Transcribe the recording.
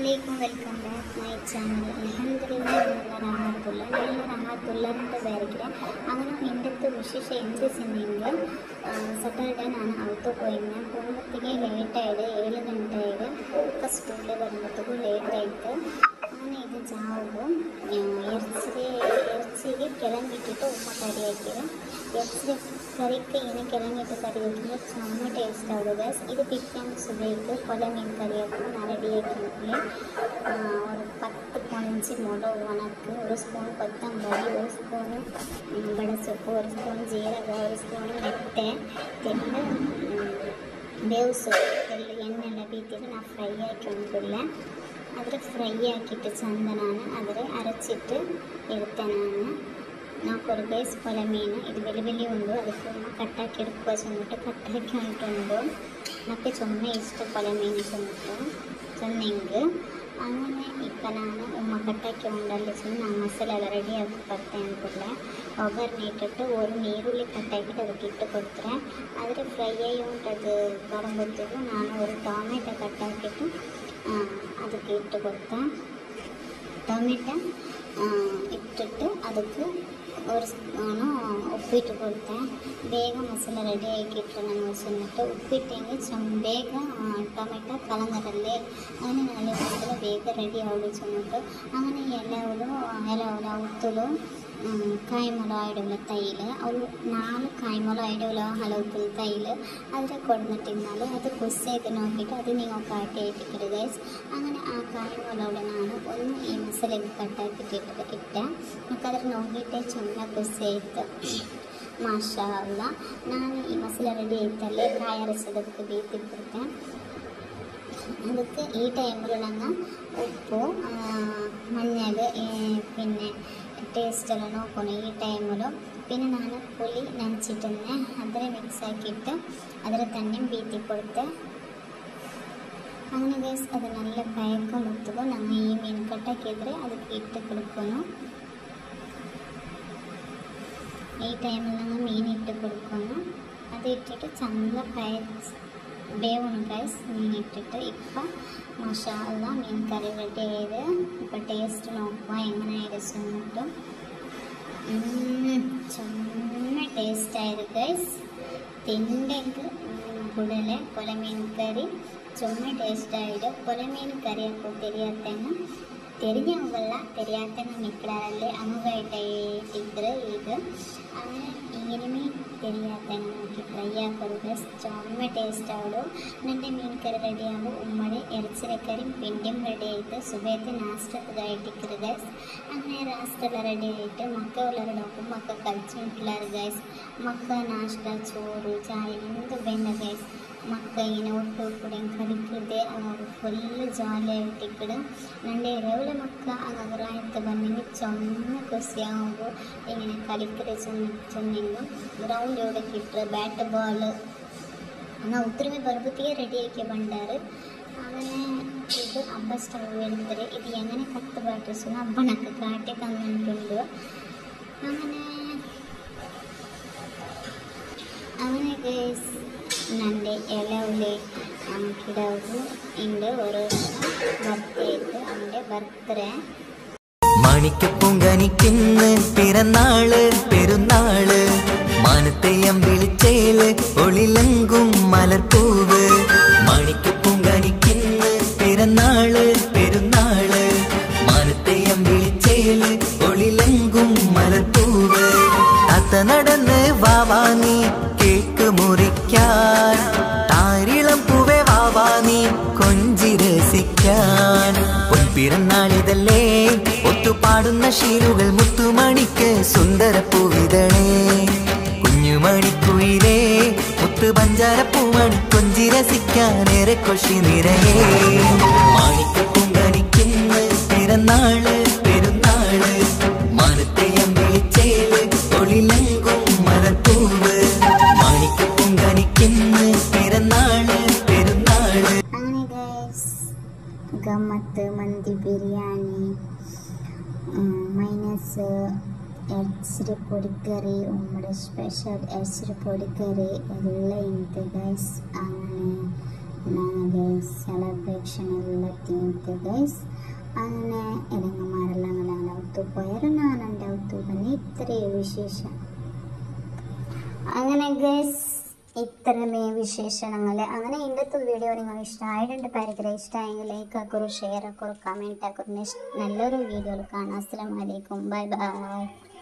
അസ്സലാമലൈക്കും welcome back my channel അലഹദില്ല നല്ല റഹമത്തുള്ള നല്ല റഹമത്തുള്ള ಅಂತ ಬೇರೆ അങ്ങനെ ഇന്നത്തെ വിശേഷ എന്ത് ചെന്നെങ്കിൽ സാറ്റർഡേ ನಾನು ಔಟ್ ಹೋಗಿದ್ದೆ ಹೋಗೋತ್ತಿಗೆ ಲೇಟ್ ಆಗಿದೆ ಏಳು ಗಂಟೆ ಆಗಿದೆ ಅಕ್ಕ ಸ್ಕೂಲಿಗೆ ಬರೋತ್ತಿಗೂ ಲೇಟ್ ಆಯಿತು അങ്ങനെ ഇത് ജാവും ഇറച്ചി ഇറച്ചിക്ക് കിളങ്ങിട്ടിട്ട് ഉമ്മ കറി വയ്ക്കുക ഇറച്ചി കറിക്ക് ഇങ്ങനെ കിളങ്ങിട്ട് കറി വയ്ക്കുമ്പോൾ ചുമ ടേസ്റ്റ് ആവുക ഗൈസ് ഇത് പിറ്റേന്ന് സുബൈക്ക് കൊല മീൻ കറി ആക്കുമ്പോൾ ഞാൻ റെഡിയാക്കിയിട്ടില്ല ഒരു പത്ത് പഞ്ച് മുളക് ഉണക്ക് ഒരു സ്പൂൺ കൊത്തമ്പരി ഒരു സ്പൂണ് ബടസൊപ്പ് ഒരു സ്പൂൺ ജീരക ഒരു സ്പൂൺ മെತ್ತೆ തെല്ല് ಬೇವ್ಸು ಎಲ್ಲ ಎಣ್ಣೆಲ್ಲ ಬೀತಿದ್ದು ನಾ ಫ್ರೈ ಹಾಕೊಂಡಿಲ್ಲ ಆದರೆ ಫ್ರೈ ಹಾಕಿಟ್ಟು ಚಂದ ನಾನು ಆದರೆ ಅರಚಿಟ್ಟು ಇಡ್ತೆ ನಾನು ನಾಲ್ಕು ಬೇಸ್ ಕೊಲ ಮೀನು ಇದು ಬೆಲೆ ಬೆಲೆ ಉಂಡು ಅದಕ್ಕೆ ಉಮ್ಮ ಕಟ್ಟಾಕಿ ಇಡ್ಕೋ ಚೆಂದಿಟ್ಟು ಕಟ್ಟಾಕಿ ಉಂಟುಂಡು నాకు ചുമ ഇഷ്ടം കൊല മീൻ ചെന്നിട്ട് ചെന്നെങ്കിൽ അങ്ങനെ ഇപ്പം ഞാൻ ഉമ്മക്കട്ടയ്ക്ക് ഉണ്ടല്ലോ ನಾನು ಮಸಾಲೆ ಎಲ್ಲ ರೆಡಿ ಆಗಿ ಬರ್ತೆ ಅಂದ್ಬಿಡ್ಲೆ ಒಗ್ಗರಣೆ ಇಟ್ಟಿಟ್ಟು ಒಂದು ನೀರುಳ್ಳಿ ಕಟ್ಟಾಕಿಟ್ಟು ಅದಕ್ಕೆ ಇಟ್ಟು ಕೊಡ್ತಾರೆ ಆದರೆ ಫ್ರೈ ಆಗಿ ಉಂಟದು ಬರಂಬತ್ತಿಗೂ ನಾನು ಒಂದು ಟೊಮೆಟೊ ಕಟ್ಟಾಕಿಟ್ಟು ಅದಕ್ಕೆ ಇಟ್ಟು ಕೊಡ್ತೆ ಟೊಮೆಟೊ ಇಟ್ಟಿಟ್ಟು ಅದಕ್ಕೆ ഒരു സ്പൂണ് ഉപ്പിട്ട് കൊടുത്തേ ಬೇಗ ಮಸಾಲೆ ರೆಡಿ ಆಗಿಟ್ಟು ನಾನು ചെന്നിട്ട് ഉപ്പിട്ടെങ്കിൽ ചം ಬೇಗ ಟೊಮೆಟೊ ಕಲಂಗರಲ್ಲೇ അങ്ങനെ നല്ല മസാല ಬೇಗ ರೆಡಿ ಆಗಿ ചെന്നിട്ട് അങ്ങനെ ಎಲ್ಲವರು ಎಲ್ಲವರ ಉತ್ತಲು ಕಾಯಿಮೊಳ ಇಡೋಲ್ಲ ತೈല് ഒരു നാല് കായ്മുള ഇടൂല ഹലവത്തിൽ തൈല് അതിൽ കൊടുന്നിട്ടിരുന്നാൽ അത് കുസ് ചെയ്ത് നോക്കിയിട്ട് അത് നിങ്ങൾ കാട്ടിയിട്ടിട്ട് ഗൈസ് അങ്ങനെ ആ കായ്മുളയോടെ ഞാൻ ഒന്ന് ഈ മസാലയ്ക്ക് കട്ടാക്കിയിട്ട് ഇട്ടേ നമുക്കതിൽ നോക്കിയിട്ട് ചുമ കുസ് ചെയ്ത് മാഷാ ಅಲ್ಲ ನಾನು ಈ ಮಸಾಲೆ ರೆಡಿ ಆಯ್ತಲ್ಲೇ ಕಾಯಿ ಅರಸೋದಕ್ಕೆ ಬೇಯ್ತಿಬಿಡ್ತೆ ಅದಕ್ಕೆ ಈ ಟೈಮಲ್ಲಿ ನಂಗೆ ಉಪ್ಪು മഞ്ഞൾ പിന്നെ ടേസ്റ്റ് എല്ലാം നോക്കണം ഈ ടൈമിലും പിന്നെ ഞാൻ പുളി നനച്ചിട്ടുന്നെ അതിൽ മിക്സ് ആക്കിയിട്ട് അതിൽ തന്നെ ബീത്തി കൊടുത്ത് അങ്ങനെ ഗൈസ് അത് നല്ല കയക്കം മുത്തുമ്പോൾ ഞങ്ങൾ ഈ മീൻ കട്ടാക്കിയതിൽ ಅದಕ್ಕೆ ഇട്ട് കൊടുക്കുന്നു ഈ ടൈമിൽ ഞങ്ങൾ മീൻ ഇട്ട് കൊടുക്കുന്നു അത് ഇട്ടിട്ട് ചന്ത കയ ಬೇವನು ಗೈಸ್ ಮೀನು ಇಟ್ಟಿಟ್ಟು ಇಪ್ಪ ಮಸಾಲ ಮೀನು ಕರಿ ರೆಡಿ ಇದೆ ಇಪ್ಪ ಟೇಸ್ಟ್ ನೋಡುವ ಹೆಂಗನೆ ಇದೆ ಸುಮ್ಮಟ್ಟು ചുമ്മാ ടേസ്റ്റ് ആയത് ഗൈസ് തിണ്ടെങ്കിൽ കൂടലെ കൊലമീൻ കറി ചുമ്മാ ടേസ്റ്റ് ആയിട്ട് കൊലമീൻ കറി അപ്പോൾ തെരിയാത്തങ്ങ തെരിഞ്ഞവല്ല തെരിയാത്തങ്ങ മിക്കളാറല്ലേ അങ്ങായിട്ടിದ್ರೆ ಈಗ അങ്ങനെ ഇങ്ങനെ മീൻ തെരിയാത്തങ്ങ നോക്കി ഫ്രൈ ആക്കോದು ഗൈസ് ചുമ്മാ ಟೇಸ್ಟ್ ಆವಡು ನನ್ನ ಮೀನು ಕರಿ ರೆಡಿ ಆಗು ಉಮ್ಮಡಿ ಎರ್ಚಿರೆ ಕರಿ ಪಿಂಡಿയും ರೆಡಿ ಆಯಿತು ಸುಬೇತೆ ನಾಷ್ಟಕ್ಕೆ ಇಟ್ಟಿಕ್ಕಿರು ಗೈಸ್ അങ്ങനെ നാസ്റ്റെല്ലാം റെഡി ആയിട്ട് മക്ക ഉള്ളവരുടെ മക്ക കളിച്ചിട്ടുള്ളവർ ഗൈസ് മക്ക നാഷ്ട ചോറ് ചായ എന്ത് വേണ്ട ഗൈസ് മക്ക ഇങ്ങനെ ഒട്ടു കൂടെ കളിക്കരുത് ಅವರು ಫುಲ್ ಜಾಲಿಯಾಗಿಟ್ಟಿಕ್ಕಡು ನಂಡೆ ಎರವಲ ಮಕ್ಕ ಆಗ ಆಯ್ತು ಬಂದಂಗೆ ಚೊನ್ನ ಖುಷಿಯಾಗು ഇങ്ങനെ കളിക്കരുത് ചൊന്ന ചൊന്നെങ്കിൽ ഗ്രൗണ്ട് എവിടേക്ക് ഇട്ടರು ಬ್ಯಾಟ್ ಬಾಲ್ ನಾವು ಉತ್ತರವೇ ಬರ್ಬತ್ತಿಗೆ ರೆಡಿಯಾಗಿ ಬಂದಾರು അങ്ങനെ ഇത് അബ്ബ സ്റ്റവ് എടുത്തത് ഇത് എങ്ങനെ കത്ത് പാട്ടിച്ചു അബ്ബണക്ക് കാട്ടി തന്നിട്ടുണ്ട് അങ്ങനെ അങ്ങനെ ഗൈസ് നൻ്റെ ഇലവിലെ നമുക്കിടവ് ഉണ്ട് ഒരു ബർത്ത്ഡേക്ക് അവൻ്റെ ബർത്ത്ഡേ മാണിക്കപ്പൂങ്കനിക്കിന്ന് പിറന്നാള് പെരുന്നാള് മാനത്തെയം വിളിച്ചേല് ഒളിലങ്കും മലർപ്പൂവ് മാണിക്കപ്പൂങ്കനിക്കിന്ന് പിറന്നാള് പെരുന്നാള് മാനത്തെയം വിളിച്ചേല് ഒളിലങ്കും മലർപ്പൂവ് താത്ത നടന്ന് വാവാനി കേക്ക് മുറിക്കാൻ താരിളം പൂവേ വാവാനി കൊഞ്ചി രസിക്കാൻ പൊൻപിറന്നാളിതല്ലേ ഒത്തുപാടുന്ന ശീലുകൾ മുത്തുമണിക്ക് സുന്ദര പൂവിതളേ കുഞ്ഞുമണിക്കുയിലേ മുത്തു പഞ്ചാരപ്പൂമണി കൊഞ്ചി രസിക്കാനേറെ കൊഷി നിറയേ മാണിക്കപ്പൂങ്കണിക്കുന്ന പിറന്നാള് പെരുന്നാള് മാനത്തെയം വിളിച്ചേല് ഒളിലങ്കും മലർപ്പൂവ് മാണിക്കപ്പൂങ്കണിക്കുന്ന പിറന്നാള് പെരുന്നാള് അങ്ങനെ ഗൈസ് ഗമ്മത്ത് മന്തി ബിരിയാണി മൈനസ് ഇറച്ചിരി പൊടിക്കറി നമ്മുടെ സ്പെഷ്യൽ ഇറച്ചിരി പൊടിക്കറി എല്ലാം ഉണ്ട് ഗൈസ് അങ്ങനെ ഞങ്ങൾ സെലിബ്രേഷൻ ಎಲ್ಲ ತಿಂತೆ ಗೈಸ್ അങ്ങനെ ഇടങ്ങന്മാരെല്ലാം അങ്ങനെ ഒത്തുപോയാലും ഞാൻ എൻ്റെ ഒത്തു തന്നെ ഇത്രയും വിശേഷം അങ്ങനെ ഗൈസ് ഇത്രമേ വിശേഷണങ്ങൾ അങ്ങനെ ഇന്നത്തെ വീഡിയോ നിങ്ങൾ ഇഷ്ടമായിട്ടുണ്ട് പരിഗ്രഹം ഇഷ്ടമായെങ്കിൽ ലൈക്ക് ആക്കൊരു ഷെയർ ആക്കൊരു കമൻറ്റ് ആക്കൊരു നെക്സ്റ്റ് നല്ലൊരു വീഡിയോയിൽ കാണാം അസ്സലാമലൈക്കും ബൈ ബൈ